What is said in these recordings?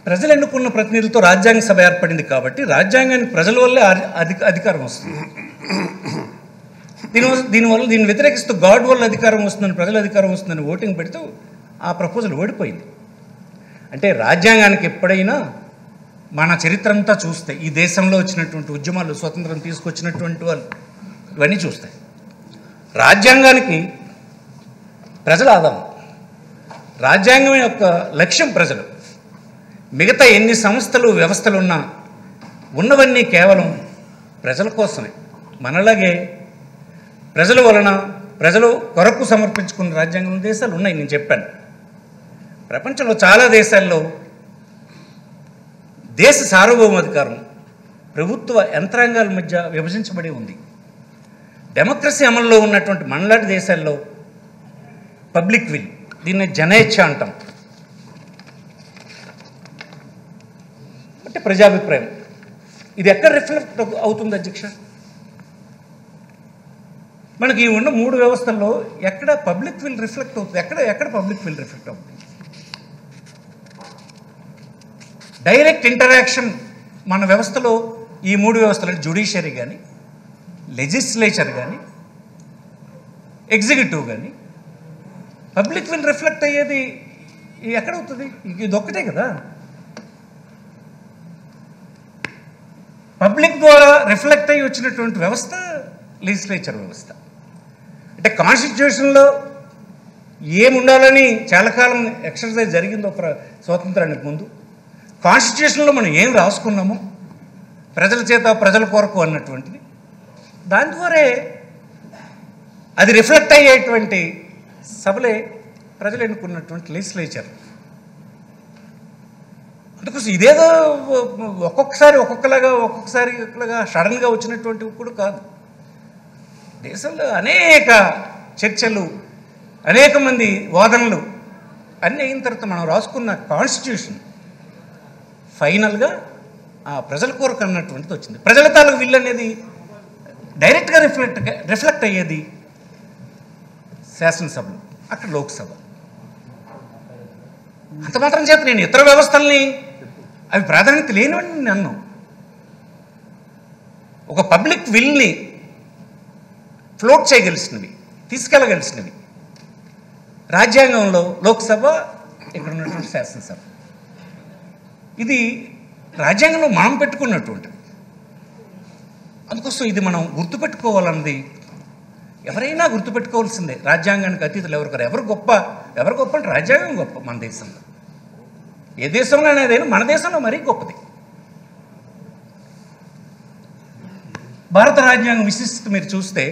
ప్రజలు ఎన్నుకున్న ప్రతినిధులతో రాజ్యాంగ సభ ఏర్పడింది కాబట్టి రాజ్యాంగానికి ప్రజల వల్లే అధి- అధిక అధికారం వస్తుంది దీనివల్ల దీనివల్ల దీన్ని వ్యతిరేకిస్తూ గాడ్ వల్ల అధికారం వస్తుందని ప్రజల అధికారం వస్తుందని ఓటింగ్ పెడితే ఆ ప్రపోజల్ ఓడిపోయింది అంటే రాజ్యాంగానికి ఎప్పుడైనా మన చరిత్ర అంతా చూస్తే ఈ దేశంలో వచ్చినటువంటి ఉద్యమాలు స్వతంత్రం తీసుకొచ్చినటువంటి వాళ్ళు ఇవన్నీ చూస్తాయి రాజ్యాంగానికి ప్రజల ఆదాయం రాజ్యాంగం యొక్క లక్ష్యం ప్రజలు మిగతా ఎన్ని సంస్థలు వ్యవస్థలు ఉన్నా ఉన్నవన్నీ కేవలం ప్రజల కోసమే మనలాగే ప్రజల వలన ప్రజలు కొరకు సమర్పించుకున్న రాజ్యాంగం దేశాలు ఉన్నాయి నేను చెప్పాను ప్రపంచంలో చాలా దేశాల్లో దేశ సార్వభౌమాధికారం ప్రభుత్వ యంత్రాంగాల మధ్య విభజించబడి ఉంది డెమోక్రసీ అమల్లో ఉన్నటువంటి మనలాంటి దేశాల్లో పబ్లిక్ విల్ దీన్ని జనేచ్ఛ అంటాం అంటే ప్రజాభిప్రాయం ఇది ఎక్కడ రిఫ్లెక్ట్ అవుతుంది అధ్యక్ష మనకి ఈ ఉన్న మూడు వ్యవస్థల్లో ఎక్కడ పబ్లిక్ విల్ రిఫ్లెక్ట్ అవుతుంది ఎక్కడ ఎక్కడ పబ్లిక్ విల్ రిఫ్లెక్ట్ అవుతుంది డైరెక్ట్ ఇంటరాక్షన్ మన వ్యవస్థలో ఈ మూడు వ్యవస్థలు జుడిషియరీ కానీ లెజిస్లేచర్ కానీ ఎగ్జిక్యూటివ్ కానీ పబ్లిక్ విల్ రిఫ్లెక్ట్ అయ్యేది ఇది ఎక్కడ అవుతుంది ఇది ఒక్కటే కదా పబ్లిక్ ద్వారా రిఫ్లెక్ట్ అయ్యి వచ్చినటువంటి వ్యవస్థ లెజిస్లేచర్ వ్యవస్థ అంటే కాన్స్టిట్యూషన్లో ఏముండాలని చాలా కాలం ఎక్సర్సైజ్ జరిగిందో ప్ర స్వాతంత్రానికి ముందు కాన్స్టిట్యూషన్లో మనం ఏం రాసుకున్నామో ప్రజల చేత ప్రజల కొరకు అన్నటువంటిది దాని ద్వారే అది రిఫ్లెక్ట్ అయ్యేటువంటి సభలే ప్రజలు ఎన్నుకున్నటువంటి లెజిస్లేచర్ అందుకోసం ఇదేదో ఒక్కొక్కసారి ఒక్కొక్కలాగా ఒక్కొక్కసారి ఒక్కొక్కలాగా సడన్గా వచ్చినటువంటి కూడా కాదు దేశంలో అనేక చర్చలు అనేక మంది వాదనలు అన్నీ అయిన తర్వాత మనం రాసుకున్న కాన్స్టిట్యూషన్ ఫైనల్గా ఆ ప్రజల కొరకు అన్నటువంటిది వచ్చింది ప్రజల తాలూకు విల్ అనేది డైరెక్ట్గా రిఫ్లెక్ట్ రిఫ్లెక్ట్ అయ్యేది శాసనసభలు అక్కడ లోక్సభ అంత మాత్రం చేత నేను ఇతర వ్యవస్థల్ని అవి ప్రాధాన్యత లేనివని నేను అన్ను ఒక పబ్లిక్ విల్ని ఫ్లోట్ చేయగలిసినవి తీసుకెళ్ళగలిసినవి రాజ్యాంగంలో లోక్సభ ఇక్కడ ఉన్నటువంటి శాసనసభ ఇది రాజ్యాంగంలో మనం పెట్టుకున్నటువంటిది అందుకోసం ఇది మనం గుర్తుపెట్టుకోవాలన్నది ఎవరైనా గుర్తుపెట్టుకోవాల్సిందే రాజ్యాంగానికి అతీతులు ఎవరు కాదు ఎవరు గొప్ప ఎవరు గొప్ప అంటే రాజ్యాంగం గొప్ప మన దేశంలో ఏ దేశంలో అనేదైనా మన దేశంలో మరీ గొప్పది భారత రాజ్యాంగం విశిష్టత మీరు చూస్తే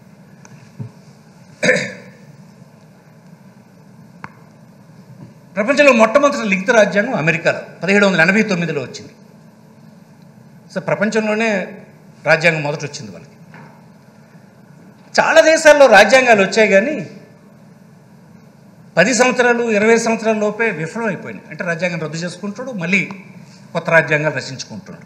ప్రపంచంలో మొట్టమొదటి లిఖిత రాజ్యాంగం అమెరికాలో పదిహేడు వందల ఎనభై తొమ్మిదిలో వచ్చింది సో ప్రపంచంలోనే రాజ్యాంగం మొదట వచ్చింది వాళ్ళకి చాలా దేశాల్లో రాజ్యాంగాలు వచ్చాయి కానీ పది సంవత్సరాలు ఇరవై సంవత్సరాల లోపే విఫలం అయిపోయినాయి అంటే రాజ్యాంగం రద్దు చేసుకుంటాడు మళ్ళీ కొత్త రాజ్యాంగాలు రచించుకుంటున్నాడు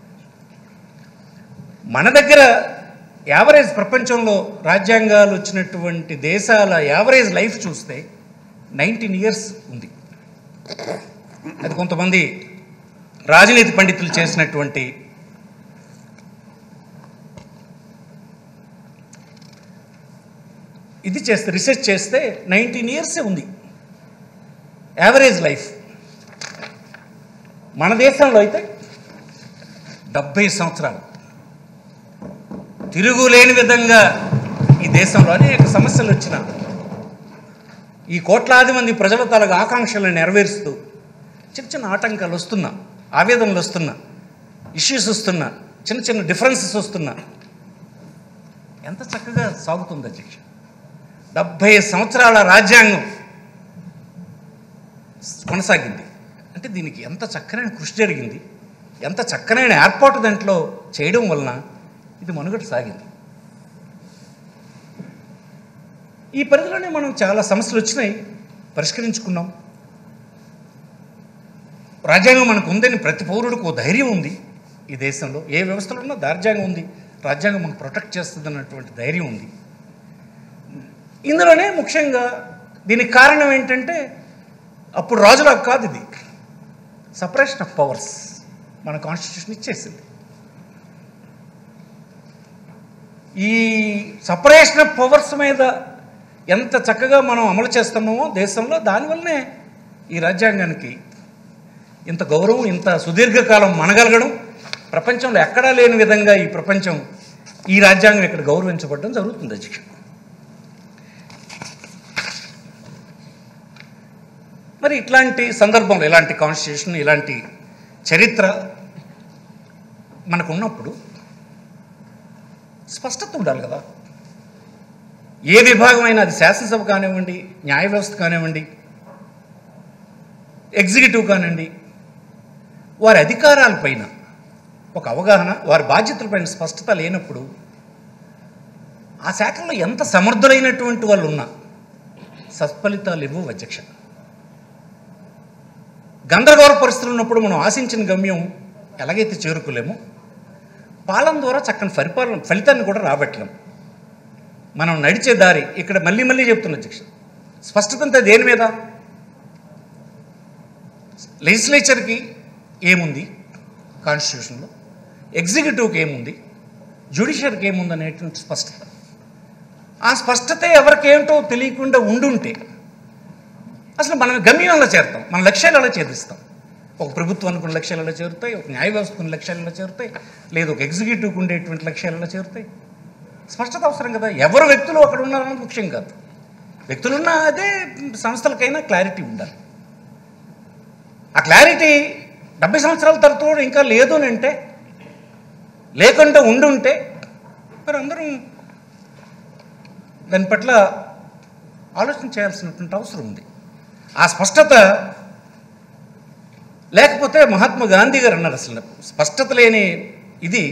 మన దగ్గర యావరేజ్ ప్రపంచంలో రాజ్యాంగాలు వచ్చినటువంటి దేశాల యావరేజ్ లైఫ్ చూస్తే నైన్టీన్ ఇయర్స్ ఉంది అది కొంతమంది రాజనీతి పండితులు చేసినటువంటి ఇది చేస్తే రీసెర్చ్ చేస్తే నైన్టీన్ ఇయర్సే ఉంది యావరేజ్ లైఫ్ మన దేశంలో అయితే డెబ్బై సంవత్సరాలు తిరుగులేని విధంగా ఈ దేశంలో అనేక సమస్యలు వచ్చిన ఈ కోట్లాది మంది ప్రజల తాలూకు ఆకాంక్షలను నెరవేరుస్తూ చిన్న చిన్న ఆటంకాలు వస్తున్నా ఆవేదనలు వస్తున్నా ఇష్యూస్ వస్తున్నా చిన్న చిన్న డిఫరెన్సెస్ వస్తున్నా ఎంత చక్కగా సాగుతుంది అధ్యక్ష డెబ్భై సంవత్సరాల రాజ్యాంగం కొనసాగింది అంటే దీనికి ఎంత చక్కనైన కృషి జరిగింది ఎంత చక్కనైన ఏర్పాటు దాంట్లో చేయడం వలన ఇది మనుగడ సాగింది ఈ పరిధిలోనే మనం చాలా సమస్యలు వచ్చినాయి పరిష్కరించుకున్నాం రాజ్యాంగం మనకు ఉందని ప్రతి పౌరుడికి ఓ ధైర్యం ఉంది ఈ దేశంలో ఏ వ్యవస్థలో ఉన్నా రాజ్యాంగం ఉంది రాజ్యాంగం మనకు ప్రొటెక్ట్ చేస్తుంది అన్నటువంటి ధైర్యం ఉంది ఇందులోనే ముఖ్యంగా దీనికి కారణం ఏంటంటే అప్పుడు రాజులకు కాదు ఇది సపరేషన్ ఆఫ్ పవర్స్ మన కాన్స్టిట్యూషన్ ఇచ్చేసింది ఈ సపరేషన్ ఆఫ్ పవర్స్ మీద ఎంత చక్కగా మనం అమలు చేస్తున్నామో దేశంలో దానివల్లనే ఈ రాజ్యాంగానికి ఇంత గౌరవం ఇంత సుదీర్ఘకాలం మనగలగడం ప్రపంచంలో ఎక్కడా లేని విధంగా ఈ ప్రపంచం ఈ రాజ్యాంగం ఇక్కడ గౌరవించబడడం జరుగుతుంది అధ్యక్ష మరి ఇట్లాంటి సందర్భంలో ఇలాంటి కాన్స్టిట్యూషన్ ఇలాంటి చరిత్ర మనకు ఉన్నప్పుడు స్పష్టత ఉండాలి కదా ఏ విభాగం అయినా అది శాసనసభ కానివ్వండి న్యాయ వ్యవస్థ కానివ్వండి ఎగ్జిక్యూటివ్ కానివ్వండి వారి అధికారాలపైన ఒక అవగాహన వారి బాధ్యతలపైన స్పష్టత లేనప్పుడు ఆ శాఖలో ఎంత సమర్థులైనటువంటి వాళ్ళు ఉన్నా సత్ఫలితాలు ఇవ్వవు అధ్యక్ష గందరగోళ పరిస్థితులు ఉన్నప్పుడు మనం ఆశించిన గమ్యం ఎలాగైతే చేరుకోలేమో పాలన ద్వారా చక్కని పరిపాలన ఫలితాన్ని కూడా రాబట్టలేం మనం నడిచే దారి ఇక్కడ మళ్ళీ మళ్ళీ చెప్తున్న అధ్యక్ష స్పష్టత అంతా దేని మీద లెజిస్లేచర్కి ఏముంది కాన్స్టిట్యూషన్లో ఎగ్జిక్యూటివ్కి ఏముంది జ్యుడిషియర్కి ఏముంది అనేటువంటి స్పష్టత ఆ స్పష్టత ఎవరికేంటో తెలియకుండా ఉండుంటే అసలు మనం గమ్యం ఎలా చేరుతాం మన లక్ష్యాలు ఎలా ఛేదిస్తాం ఒక ప్రభుత్వానికి ఉన్న లక్ష్యాలు ఎలా చేరుతాయి ఒక న్యాయ వ్యవస్థకు ఉన్న లక్ష్యాలు ఎలా చేరుతాయి లేదు ఒక ఎగ్జిక్యూటివ్కి ఉండేటువంటి లక్ష్యాలు ఎలా చేరుతాయి స్పష్టత అవసరం కదా ఎవరు వ్యక్తులు అక్కడ ఉన్నారన్నది ముఖ్యం కాదు వ్యక్తులున్నా అదే సంస్థలకైనా క్లారిటీ ఉండాలి ఆ క్లారిటీ డెబ్బై సంవత్సరాల తర్వాత కూడా ఇంకా లేదు అని అంటే లేకుండా ఉండుంటే మరి అందరం దాని పట్ల ఆలోచన చేయాల్సినటువంటి అవసరం ఉంది ఆ స్పష్టత లేకపోతే మహాత్మా గాంధీ గారు అన్నారు అసలు స్పష్టత లేని ఇది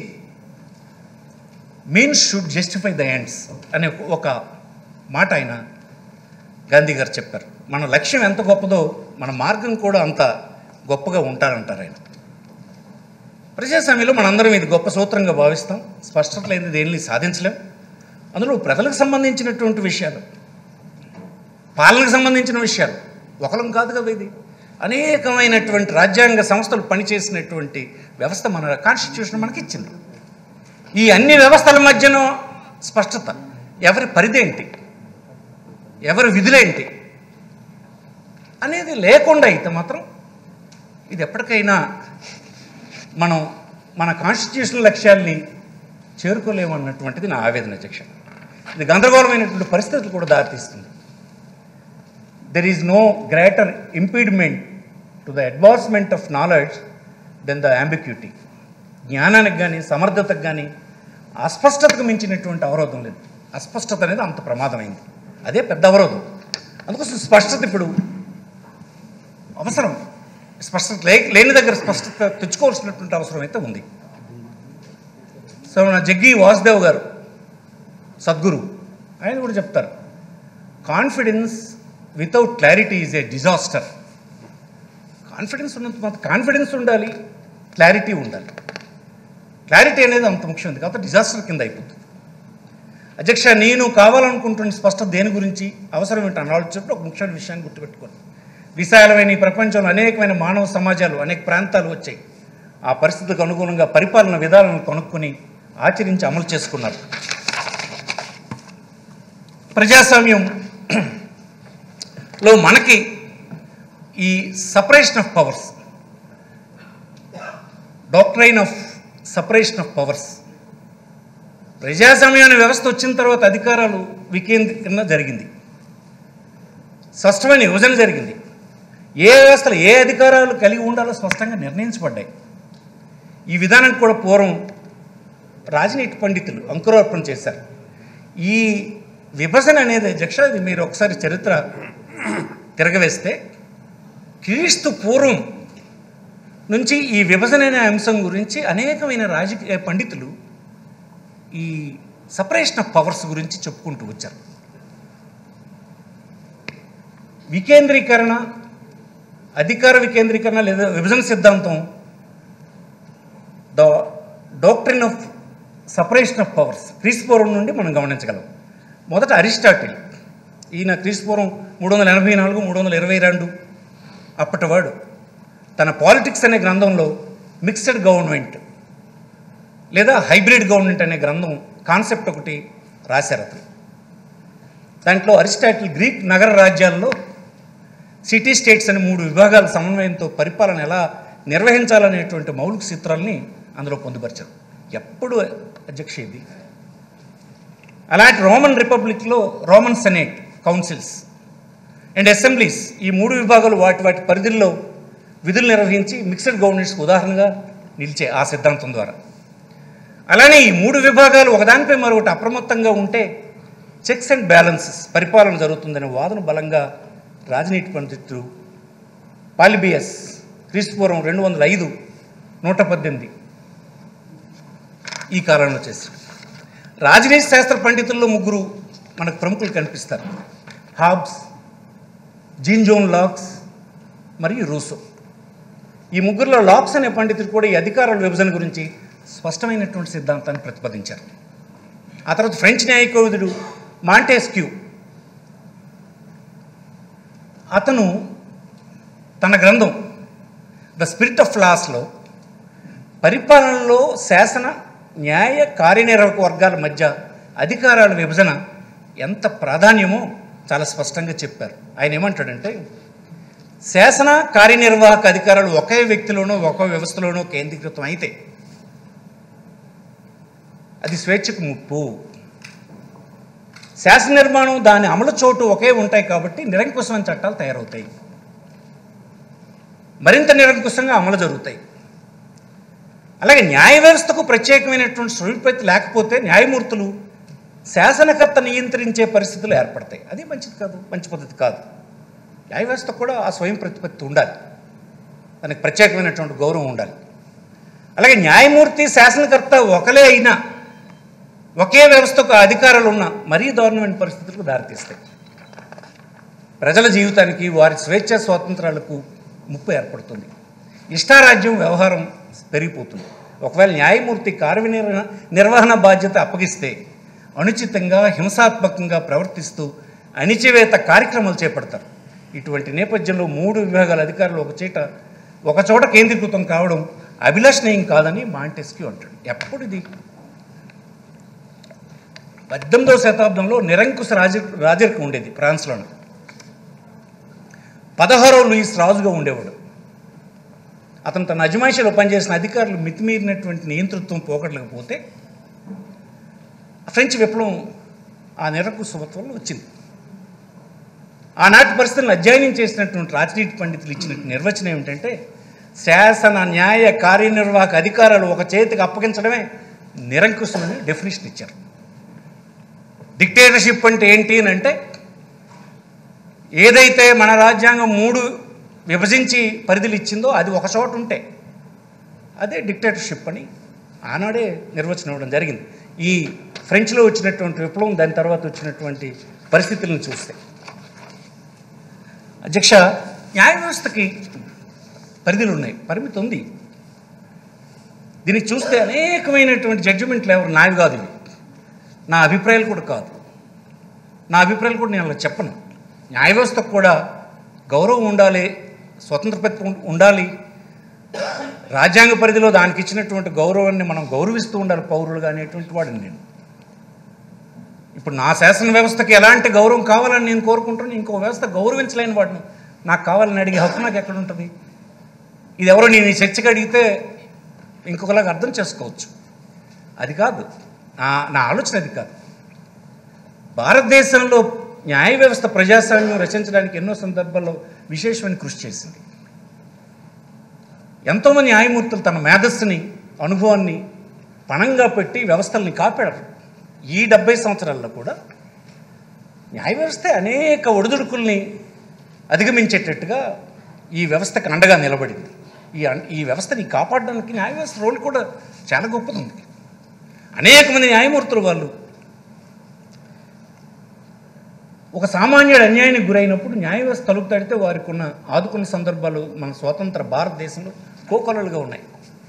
means should justify the ends అనే ఒక మాట ఆయన గాంధీ గారు చెప్పారు మన లక్ష్యం ఎంత గొప్పదో మన మార్గం కూడా అంత గొప్పగా ఉంటారంటారు ఆయన ప్రజాస్వామ్యంలో మనందరం ఇది గొప్ప సూత్రంగా భావిస్తాం స్పష్టత లేనిది దేనిని సాధించలేం అందులో ప్రజలకు సంబంధించినటువంటి విషయాలు పాలనకు సంబంధించిన విషయాలు ఒకలం కాదు కదా ఇది అనేకమైనటువంటి రాజ్యాంగ సంస్థలు పనిచేసినటువంటి వ్యవస్థ మన కాన్స్టిట్యూషన్ మనకి ఇచ్చింది ఈ అన్ని వ్యవస్థల మధ్యన స్పష్టత ఎవరి పరిధేంటి ఎవరి విధులేంటి అనేది లేకుండా అయితే మాత్రం ఇది ఎప్పటికైనా మనం మన కాన్స్టిట్యూషనల్ లక్ష్యాల్ని చేరుకోలేమన్నటువంటిది నా ఆవేదన అధ్యక్ష ఇది గందరగోళమైనటువంటి పరిస్థితులు కూడా దారితీస్తుంది there is no greater impediment to the advancement of knowledge than the ambiguity జ్ఞానానికి కానీ సమర్థతకు కానీ అస్పష్టతకు మించినటువంటి అవరోధం లేదు అస్పష్టత అనేది అంత ప్రమాదమైంది అదే పెద్ద అవరోధం అందుకోసం స్పష్టత ఇప్పుడు అవసరం స్పష్టత లే లేని దగ్గర స్పష్టత తెచ్చుకోవాల్సినటువంటి అవసరం అయితే ఉంది సో నా జగ్గి వాసుదేవ్ గారు సద్గురు ఆయన కూడా చెప్తారు confidence without clarity is a disaster confidence ఉన్నంత మాత్రం కాన్ఫిడెన్స్ ఉండాలి క్లారిటీ ఉండాలి క్లారిటీ అనేది అంత ముఖ్యమైనది కాబట్టి డిజాస్టర్ కింద అయిపోతుంది అధ్యక్ష నేను కావాలనుకుంటున్న స్పష్టత దేని గురించి అవసరం ఏంటి అని ఆలోచించినప్పుడు ఒక ముఖ్యమైన విషయాన్ని గుర్తుపెట్టుకోండి విశాలమైన ఈ ప్రపంచంలో అనేకమైన మానవ సమాజాలు అనేక ప్రాంతాలు వచ్చాయి ఆ పరిస్థితికి అనుగుణంగా పరిపాలన విధాలను కొనుక్కొని ఆచరించి అమలు చేసుకున్నారు ప్రజాస్వామ్యం లో మనకి ఈ separation of powers doctrine of separation of powers ప్రజాస్వామ్యం అనే వ్యవస్థ వచ్చిన తర్వాత అధికారాలు వికేంద్రీకరణ జరిగింది స్పష్టమైన విభజన జరిగింది ఏ వ్యవస్థలు ఏ అధికారాలు కలిగి ఉండాలో స్పష్టంగా నిర్ణయించబడ్డాయి ఈ విధానానికి కూడా పూర్వం రాజనీతి పండితులు అంకురార్పణ చేశారు ఈ విభజన అనేది అధ్యక్ష ఇది మీరు ఒకసారి చరిత్ర తిరగవేస్తే క్రీస్తు పూర్వం నుంచి ఈ విభజన అనే అంశం గురించి అనేకమైన రాజకీయ పండితులు ఈ సపరేషన్ ఆఫ్ పవర్స్ గురించి చెప్పుకుంటూ వచ్చారు వికేంద్రీకరణ అధికార వికేంద్రీకరణ లేదా విభజన సిద్ధాంతం the doctrine of separation of powers క్రీస్తుపూర్వం నుండి మనం గమనించగలం మొదట అరిస్టాటిల్ ఈయన క్రీస్తుపూర్వం మూడు వందల ఎనభై నాలుగు మూడు వందల ఇరవై రెండు అప్పటివాడు తన పాలిటిక్స్ అనే గ్రంథంలో మిక్స్డ్ గవర్నమెంట్ లేదా హైబ్రిడ్ గవర్నమెంట్ అనే గ్రంథం కాన్సెప్ట్ ఒకటి రాశారు అతను దాంట్లో అరిస్టాటిల్ గ్రీక్ నగర రాజ్యాల్లో సిటీ స్టేట్స్ అనే మూడు విభాగాల సమన్వయంతో పరిపాలన ఎలా నిర్వహించాలనేటువంటి మౌలిక చిత్రాల్ని అందులో పొందుపరిచారు ఎప్పుడు అధ్యక్ష ఇది అలాంటి రోమన్ రిపబ్లిక్లో Roman senate councils and assemblies ఈ మూడు విభాగాలు వాటి వాటి పరిధుల్లో విధులు నిర్వహించి మిక్స్డ్ గవర్నెన్స్కి ఉదాహరణగా నిలిచే ఆ సిద్ధాంతం ద్వారా అలానే ఈ మూడు విభాగాలు ఒకదానిపై మరొకటి అప్రమత్తంగా ఉంటే చెక్స్ అండ్ బ్యాలెన్సెస్ పరిపాలన జరుగుతుందనే వాదన బలంగా రాజనీతి పండితుడు పాలిబియస్ క్రీస్తుపూర్వం రెండు వందల ఐదు నూట పద్దెనిమిది ఈ కాలంలో చేశాడు రాజనీతి శాస్త్ర పండితుల్లో ముగ్గురు మనకు ప్రముఖులు కనిపిస్తారు హాబ్స్ జీన్ జోన్ లాక్స్ మరియు రూసో ఈ ముగ్గురులో లాక్స్ అనే పండితుడు కూడా ఈ అధికారాల విభజన గురించి స్పష్టమైనటువంటి సిద్ధాంతాన్ని ప్రతిపాదించారు ఆ తర్వాత ఫ్రెంచ్ న్యాయకోవిదుడు మాంటెస్క్యూ అతను తన గ్రంథం ద స్పిరిట్ ఆఫ్ లాస్లో పరిపాలనలో శాసన న్యాయ కార్యనిర్వాహక వర్గాల మధ్య అధికారాల విభజన ఎంత ప్రాధాన్యమో చాలా స్పష్టంగా చెప్పారు ఆయన ఏమంటాడంటే శాసన కార్యనిర్వాహక అధికారాలు ఒకే వ్యక్తిలోనో ఒకే వ్యవస్థలోనో కేంద్రీకృతం అయితే అది స్వేచ్ఛకు ముప్పు శాసన నిర్మాణం దాని అమలు చోటు ఒకే ఉంటాయి కాబట్టి నిరంకుశమైన చట్టాలు తయారవుతాయి మరింత నిరంకుశంగా అమలు జరుగుతాయి అలాగే న్యాయ వ్యవస్థకు ప్రత్యేకమైనటువంటి స్వరూపతి లేకపోతే న్యాయమూర్తులు శాసనకర్త నియంత్రించే పరిస్థితులు ఏర్పడతాయి అది మంచిది కాదు మంచి పద్ధతి కాదు న్యాయ వ్యవస్థ కూడా ఆ స్వయం ప్రతిపత్తి ఉండాలి దానికి ప్రత్యేకమైనటువంటి గౌరవం ఉండాలి అలాగే న్యాయమూర్తి శాసనకర్త ఒకలే అయినా ఒకే వ్యవస్థకు అధికారాలు ఉన్న మరీ దారుణమైన పరిస్థితులకు దారితీస్తాయి ప్రజల జీవితానికి వారి స్వేచ్ఛ స్వాతంత్రాలకు ముప్పు ఏర్పడుతుంది ఇష్టారాజ్యం వ్యవహారం పెరిగిపోతుంది ఒకవేళ న్యాయమూర్తి కార్యనిర్వహణ నిర్వహణ బాధ్యత అప్పగిస్తే అనుచితంగా హింసాత్మకంగా ప్రవర్తిస్తూ అణిచివేత కార్యక్రమాలు చేపడతారు ఇటువంటి నేపథ్యంలో మూడు విభాగాల అధికారులు ఒక చీట ఒక చోట కేంద్రీకృతం కావడం అభిలషణీయం కాదని మాంటెస్క్యూ అంటాడు ఎప్పుడు ఇది పద్దెనిమిదవ శతాబ్దంలో నిరంకుశ రాజ రాజరికం ఉండేది ఫ్రాన్స్లోని పదహారవ లూయిస్ రాజుగా ఉండేవాడు అతను తన అజమాయిషీలో పనిచేసిన అధికారులు మితిమీరినటువంటి నియంతృత్వం పోకట్లేకపోతే ఫ్రెంచ్ విప్లవం ఆ నిరంకుశత్వంలో వచ్చింది ఆనాటి పరిస్థితులను అధ్యయనం చేసినటువంటి రాజనీతి పండితులు ఇచ్చినట్టు నిర్వచనం ఏమిటంటే శాసన న్యాయ కార్యనిర్వాహక అధికారాలు ఒక చేతికి అప్పగించడమే నిరంకుశమని డెఫినేషన్ ఇచ్చారు డిక్టేటర్షిప్ అంటే ఏంటి అని అంటే ఏదైతే మన రాజ్యాంగం మూడు విభజించి పరిధులు ఇచ్చిందో అది ఒక చోట ఉంటే అదే డిక్టేటర్షిప్ అని ఆనాడే నిర్వచనం ఇవ్వడం జరిగింది ఈ ఫ్రెంచ్లో వచ్చినటువంటి విప్లవం దాని తర్వాత వచ్చినటువంటి పరిస్థితులను చూస్తే అధ్యక్ష న్యాయ వ్యవస్థకి పరిధులు ఉన్నాయి పరిమితి ఉంది దీనికి చూస్తే అనేకమైనటువంటి జడ్జిమెంట్లు ఎవరు నావి కాదు ఇవి నా అభిప్రాయాలు కూడా కాదు నా అభిప్రాయాలు కూడా నేను అలా చెప్పను న్యాయ వ్యవస్థకు కూడా గౌరవం ఉండాలి స్వతంత్రపత్వం ఉండాలి రాజ్యాంగ పరిధిలో దానికి ఇచ్చినటువంటి గౌరవాన్ని మనం గౌరవిస్తూ ఉండాలి పౌరులుగా అనేటువంటి వాడిని నేను ఇప్పుడు నా శాసన వ్యవస్థకి ఎలాంటి గౌరవం కావాలని నేను కోరుకుంటున్నాను ఇంకో వ్యవస్థ గౌరవించలేని వాడిని నాకు కావాలని అడిగే హక్కు నాకు ఎక్కడ ఉంటుంది ఇది ఎవరో నేను ఈ చర్చకి అడిగితే ఇంకొకలాగా అర్థం చేసుకోవచ్చు అది కాదు నా నా ఆలోచన అది కాదు భారతదేశంలో న్యాయ వ్యవస్థ ప్రజాస్వామ్యం రచించడానికి ఎన్నో సందర్భాల్లో విశేషమైన కృషి చేసింది ఎంతోమంది న్యాయమూర్తులు తన మేధస్సుని అనుభవాన్ని పణంగా పెట్టి వ్యవస్థల్ని కాపాడారు ఈ డెబ్బై సంవత్సరాల్లో కూడా న్యాయ వ్యవస్థ అనేక ఒడిదుడుకుల్ని అధిగమించేటట్టుగా ఈ వ్యవస్థకు అండగా నిలబడింది ఈ అన్- ఈ వ్యవస్థని కాపాడడానికి న్యాయ వ్యవస్థ రోల్ కూడా చాలా గొప్పది అనేక మంది న్యాయమూర్తులు వాళ్ళు ఒక సామాన్యుడు అన్యాయానికి గురైనప్పుడు న్యాయ వ్యవస్థ తలుపు తడితే వారికి ఉన్న ఆదుకున్న సందర్భాలు మన స్వతంత్ర భారతదేశంలో కోకొలలుగా ఉన్నాయి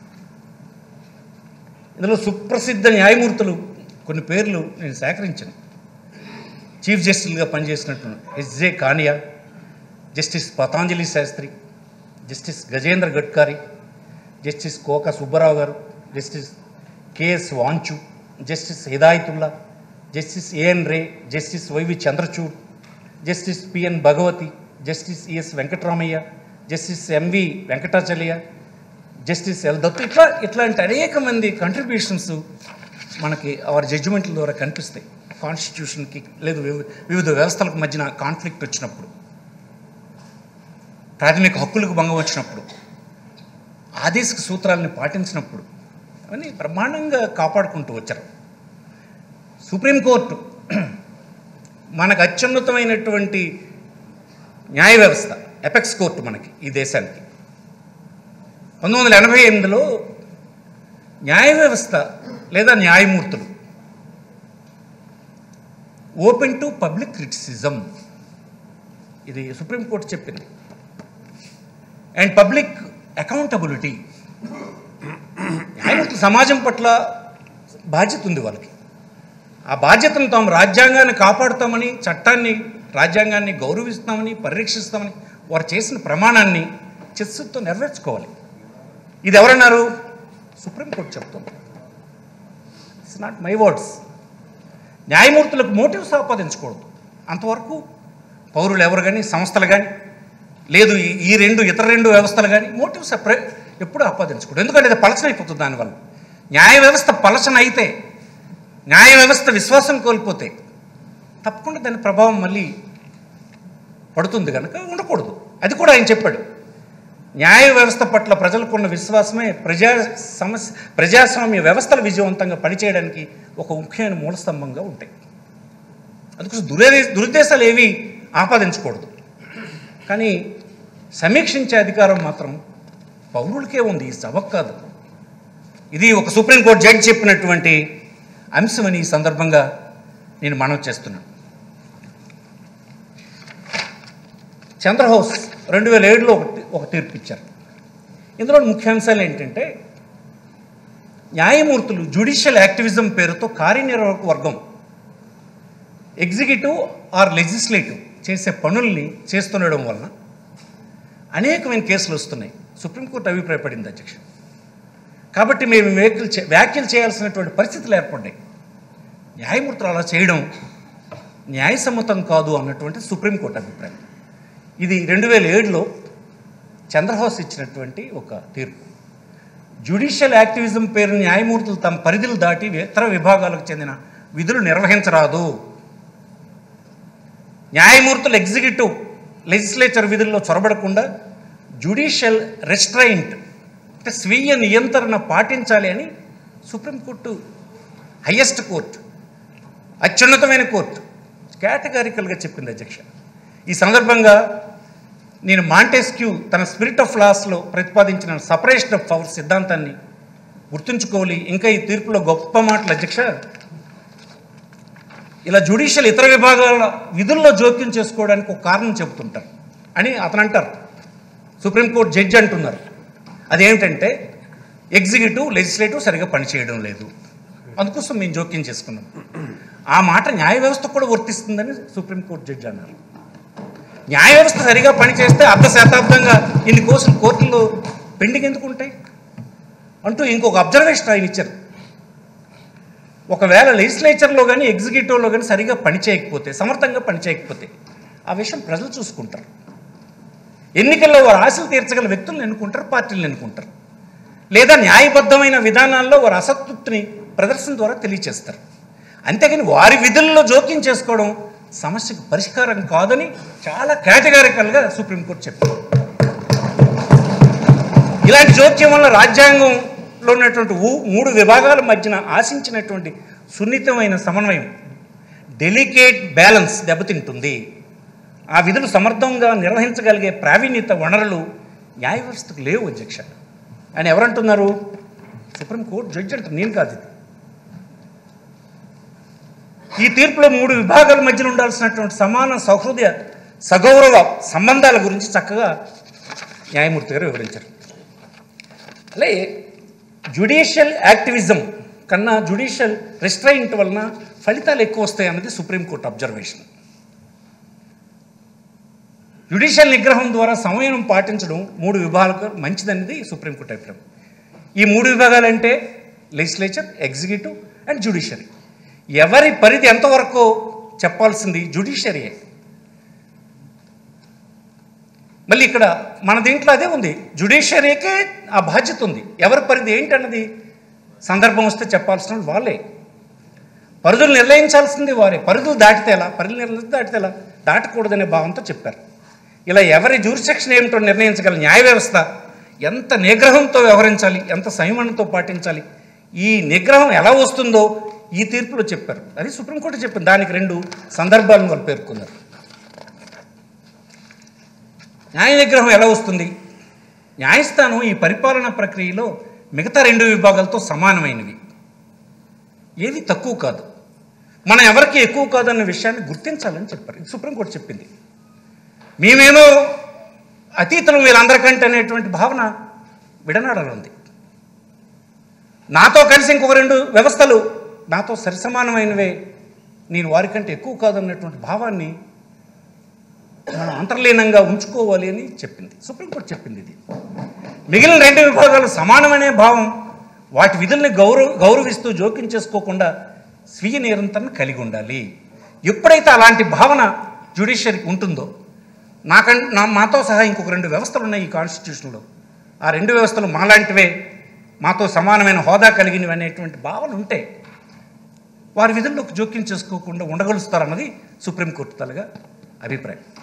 ఇందులో సుప్రసిద్ధ న్యాయమూర్తులు కొన్ని పేర్లు నేను సేకరించాను చీఫ్ జస్టిస్గా పనిచేసినట్టు H J Kania justice Patanjali Sastri justice Gajendra Gadkar justice Koka Subbarao గారు justice K S Wanchoo justice Hidayatullah justice A N Ray justice Y V Chandrachud justice P N Bhagwati justice E S Venkataramiah justice M V Venkatachaliah justice L Dattu ఇట్లా ఇట్లాంటి అనేక మంది కంట్రిబ్యూషన్స్ మనకి అవర్ జడ్జిమెంట్ల ద్వారా కనిపిస్తాయి కాన్స్టిట్యూషన్కి లేదు వివి- వివిధ వ్యవస్థలకు మధ్యన కాన్ఫ్లిక్ట్ వచ్చినప్పుడు ప్రాథమిక హక్కులకు భంగం వచ్చినప్పుడు ఆదేశిక సూత్రాలను పాటించినప్పుడు అవన్నీ బ్రహ్మాండంగా కాపాడుకుంటూ వచ్చారు సుప్రీంకోర్టు మనకు అత్యున్నతమైనటువంటి న్యాయ వ్యవస్థ ఎపెక్స్ కోర్టు మనకి ఈ దేశానికి పంతొమ్మిది వందల ఎనభై ఎనిమిదిలో న్యాయ వ్యవస్థ లేదా న్యాయమూర్తులు ఓపెన్ టు పబ్లిక్ క్రిటిసిజం ఇది సుప్రీంకోర్టు చెప్పింది అండ్ పబ్లిక్ అకౌంటబిలిటీ న్యాయమూర్తులు సమాజం పట్ల బాధ్యత ఉంది వాళ్ళకి ఆ బాధ్యతను తాము రాజ్యాంగాన్ని కాపాడుతామని చట్టాన్ని రాజ్యాంగాన్ని గౌరవిస్తామని పరిరక్షిస్తామని వారు చేసిన ప్రమాణాన్ని చిత్సుతో నెరవేర్చుకోవాలి ఇది ఎవరన్నారు సుప్రీంకోర్టు చెప్తుంది ఇట్స్ నాట్ మై వర్డ్స్ న్యాయమూర్తులకు మోటివ్స్ ఆపాదించకూడదు అంతవరకు పౌరులు ఎవరు కానీ సంస్థలు కానీ లేదు ఈ- ఈ రెండు ఇతర రెండు వ్యవస్థలు కానీ మోటివ్స్ ప్ర- ఎప్పుడు ఆపాదించకూడదు ఎందుకంటే ఇది పలచన అయిపోతుంది దానివల్ల న్యాయ వ్యవస్థ పలచన అయితే న్యాయ వ్యవస్థ విశ్వాసం కోల్పోతే తప్పకుండా దాని ప్రభావం మళ్ళీ పడుతుంది కనుక ఉండకూడదు అది కూడా ఆయన చెప్పాడు న్యాయ వ్యవస్థ పట్ల ప్రజలకున్న విశ్వాసమే ప్రజా సమస్య ప్రజాస్వామ్య వ్యవస్థలు విజయవంతంగా పనిచేయడానికి ఒక ముఖ్యమైన మూలస్తంభంగా ఉంటాయి అందుకోసం దురే దురుద్దేశాలు ఏవి ఆపాదించకూడదు కానీ సమీక్షించే అధికారం మాత్రం పౌరులకే ఉంది ఈ సభకు కాదు ఇది ఒక సుప్రీంకోర్టు జడ్జి చెప్పినటువంటి అంశమని ఈ సందర్భంగా నేను మనవి చేస్తున్నాను చంద్రహౌస్ రెండు వేల ఏడులో ఒక ఒక తీర్పు ఇచ్చారు ఇందులో ముఖ్యాంశాలు ఏంటంటే న్యాయమూర్తులు జ్యుడిషియల్ యాక్టివిజం పేరుతో కార్యనిర్వాహక వర్గం ఎగ్జిక్యూటివ్ ఆర్ లెజిస్లేటివ్ చేసే పనుల్ని చేస్తుండడం వలన అనేకమైన కేసులు వస్తున్నాయి సుప్రీంకోర్టు అభిప్రాయపడింది అధ్యక్ష కాబట్టి మేము వ్యాఖ్యలు చే వ్యాఖ్యలు చేయాల్సినటువంటి పరిస్థితులు ఏర్పడ్డాయి న్యాయమూర్తులు అలా చేయడం న్యాయసమ్మతం కాదు అన్నటువంటి సుప్రీంకోర్టు అభిప్రాయం ఇది రెండు వేల ఏడులో చంద్రహాస్ ఇచ్చినటువంటి ఒక తీర్పు జ్యుడిషియల్ యాక్టివిజం పేరు న్యాయమూర్తులు తమ పరిధులు దాటి ఇతర విభాగాలకు చెందిన విధులు నిర్వహించరాదు న్యాయమూర్తులు ఎగ్జిక్యూటివ్ లెజిస్లేచర్ విధుల్లో చొరబడకుండా జ్యుడిషియల్ రెస్ట్రైంట్ అంటే స్వీయ నియంత్రణ పాటించాలి అని సుప్రీంకోర్టు హయ్యెస్ట్ కోర్టు అత్యున్నతమైన కోర్టు కేటగారికల్గా చెప్పింది అధ్యక్ష ఈ సందర్భంగా నేను మాంటెస్క్యూ తన స్పిరిట్ ఆఫ్ లాస్లో ప్రతిపాదించిన సపరేషన్ ఆఫ్ పవర్ సిద్ధాంతాన్ని గుర్తుంచుకోవాలి ఇంకా ఈ తీర్పులో గొప్ప మాటలు అధ్యక్ష ఇలా జ్యుడిషియల్ ఇతర విభాగాల విధుల్లో జోక్యం చేసుకోవడానికి ఒక కారణం చెబుతుంటారు అని అతను అంటారు సుప్రీంకోర్టు జడ్జి అంటున్నారు అదేమిటంటే ఎగ్జిక్యూటివ్ లెజిస్లేటివ్ సరిగా పనిచేయడం లేదు అందుకోసం మేము జోక్యం చేసుకున్నాం ఆ మాట న్యాయ వ్యవస్థ కూడా వర్తిస్తుందని సుప్రీంకోర్టు జడ్జి అన్నారు న్యాయ వ్యవస్థ సరిగా పనిచేస్తే అర్ధ శతాబ్దంగా ఇన్ని కోర్సులు కోర్టుల్లో పెండింగ్ ఎందుకు ఉంటాయి అంటూ ఇంకొక అబ్జర్వేషన్ ఆయన ఇచ్చారు ఒకవేళ లెజిస్లేచర్లో కానీ ఎగ్జిక్యూటివ్లో కానీ సరిగా పని చేయకపోతే సమర్థంగా పని చేయకపోతే ఆ విషయం ప్రజలు చూసుకుంటారు ఎన్నికల్లో వారు ఆశలు తీర్చగల వ్యక్తులను ఎన్నుకుంటారు పార్టీలను ఎన్నుకుంటారు లేదా న్యాయబద్ధమైన విధానాల్లో వారి అసంతృప్తిని ప్రదర్శన ద్వారా తెలియచేస్తారు అంతేగాని వారి విధుల్లో జోక్యం చేసుకోవడం సమస్యకు పరిష్కారం కాదని చాలా కేటగారికల్గా సుప్రీంకోర్టు చెప్పింది ఇలాంటి జోక్యం వల్ల రాజ్యాంగంలో ఉన్నటువంటి ఊ- మూడు విభాగాల మధ్యన ఆశించినటువంటి సున్నితమైన సమన్వయం డెలికేట్ బ్యాలెన్స్ దెబ్బతింటుంది ఆ విధులు సమర్థంగా నిర్వహించగలిగే ప్రావీణ్యత వనరులు న్యాయ వ్యవస్థకు లేవు అధ్యక్ష ఆయన ఎవరంటున్నారు సుప్రీంకోర్టు జడ్జి అంటారు నేను కాదు ఇది ఈ తీర్పులో మూడు విభాగాల మధ్యన ఉండాల్సినటువంటి సమాన సౌహృదయ సగౌరవ సంబంధాల గురించి చక్కగా న్యాయమూర్తి గారు వివరించారు అలాగే జ్యుడిషియల్ యాక్టివిజం కన్నా జ్యుడిషియల్ రెస్ట్రైంట్ వలన ఫలితాలు ఎక్కువ వస్తాయి అన్నది సుప్రీంకోర్టు అబ్జర్వేషన్ జ్యుడిషియల్ నిగ్రహం ద్వారా సమయం పాటించడం మూడు విభాగాలకు మంచిదనేది సుప్రీంకోర్టు అభిప్రాయం ఈ మూడు విభాగాలు అంటే లెజిస్లేచర్ ఎగ్జిక్యూటివ్ అండ్ జ్యుడిషియరీ ఎవరి పరిధి ఎంతవరకు చెప్పాల్సింది జ్యుడిషియరీయే మళ్ళీ ఇక్కడ మన దీంట్లో అదే ఉంది జ్యుడిషియరీకే ఆ బాధ్యత ఉంది ఎవరి పరిధి ఏంటన్నది సందర్భం వస్తే చెప్పాల్సిన వాళ్ళు వాళ్ళే పరిధులు నిర్ణయించాల్సింది వారే పరిధులు దాటితే ఎలా పరిధులు నిర్ణయిస్తే దాటితే ఎలా దాటకూడదనే భావంతో చెప్పారు ఇలా ఎవరి జూరిసెక్షన్ ఏమిటో నిర్ణయించగల న్యాయ వ్యవస్థ ఎంత నిగ్రహంతో వ్యవహరించాలి ఎంత సంయమనంతో పాటించాలి ఈ నిగ్రహం ఎలా వస్తుందో ఈ తీర్పులో చెప్పారు అది సుప్రీంకోర్టు చెప్పింది దానికి రెండు సందర్భాలను వాళ్ళు పేర్కొన్నారు న్యాయ నిగ్రహం ఎలా వస్తుంది న్యాయస్థానం ఈ పరిపాలనా ప్రక్రియలో మిగతా రెండు విభాగాలతో సమానమైనవి ఏది తక్కువ కాదు మనం ఎవరికి ఎక్కువ కాదన్న విషయాన్ని గుర్తించాలని చెప్పారు ఇది సుప్రీంకోర్టు చెప్పింది మేమేమో అతీతులు వీళ్ళందరికంటే అనేటువంటి భావన విడనాడలు ఉంది నాతో కలిసి ఇంకొక రెండు వ్యవస్థలు నాతో సరిసమానమైనవే నేను వారికంటే ఎక్కువ కాదన్నటువంటి భావాన్ని మనం అంతర్లీనంగా ఉంచుకోవాలి అని చెప్పింది సుప్రీంకోర్టు చెప్పింది ఇది మిగిలిన రెండు విభాగాలు సమానమనే భావం వాటి విధుల్ని గౌరవ గౌరవిస్తూ జోక్యం చేసుకోకుండా స్వీయ నిరంతరం కలిగి ఉండాలి ఎప్పుడైతే అలాంటి భావన జ్యుడిషియరీకి ఉంటుందో నాకం నా మాతో సహా ఇంకొక రెండు వ్యవస్థలు ఉన్నాయి ఈ కాన్స్టిట్యూషన్లో ఆ రెండు వ్యవస్థలు మాలాంటివే మాతో సమానమైన హోదా కలిగినవి అనేటువంటి భావన ఉంటే వారి విధుల్లోకి జోక్యం చేసుకోకుండా ఉండగలుస్తారన్నది సుప్రీంకోర్టు తలగా అభిప్రాయం